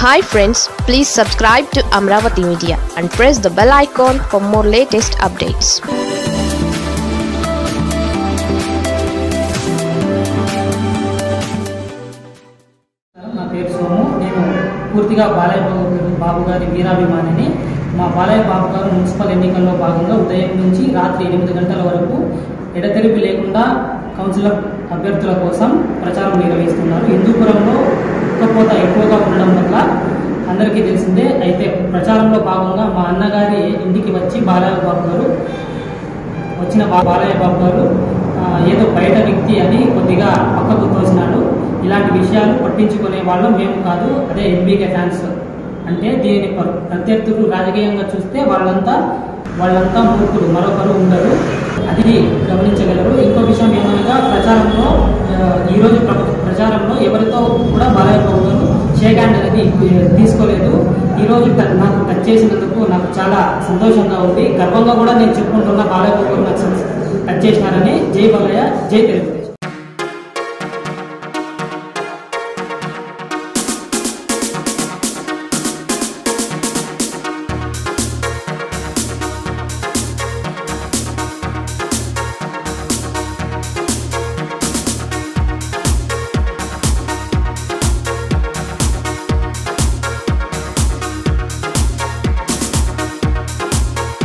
hi friends please subscribe to Amaravati media and press the bell icon for more latest updates నా పేరు సోము నేను పూర్తిగా బాలయ్య బాబు బాబు గారి వీరాభిమానిని మా బాలయ్య బాబు గారు మున్సిపల్ ఎన్నికల్లో భాగంగా ఉదయం నుంచి రాత్రి ఎనిమిది గంటల వరకు ఎడతెరిపి లేకుండా కౌన్సిలర్ అభ్యర్థుల కోసం ప్రచారం నిర్వహిస్తున్నారు హిందూపురంలో ఉక్కపోత ఎక్కువగా ఉండడం వల్ల అందరికీ తెలిసిందే అయితే ప్రచారంలో భాగంగా మా అన్నగారి ఇంటికి వచ్చి బాలయ్య బాబు గారు వచ్చిన బా- బాలయ్య బాబు గారు ఆ, ఏదో బయట వ్యక్తి అని కొద్దిగా పక్కకు తోసినాడు ఇలాంటి విషయాలు పట్టించుకునే వాళ్ళు మేము కాదు అదే ఎంబీకే ఫ్యాన్స్ అంటే దీనిని ప్ర- ప్రత్యర్థులు రాజకీయంగా చూస్తే వాళ్ళంతా వాళ్ళంతా మూర్ఖులు మరొకరు ఉండరు అది గమనించగలరు ఇంకో విషయం ఏమనగా ప్రచారంలో ఆ, ఈరోజు ప్ర- ప్రచారంలో ఎవరితో కూడా బాలయ్య బాబు గారు షేక్ హ్యాండ్ అనేది తీసుకోలేదు ఈరోజు ట- నాకు టచ్ చేసినందుకు నాకు చాలా సంతోషంగా ఉంది గర్వంగా కూడా నేను చెప్పుకుంటున్న బాలయ్య బాబు గారు నాకు టచ్ చేసినారని జై బాలయ్య జై తెలుగు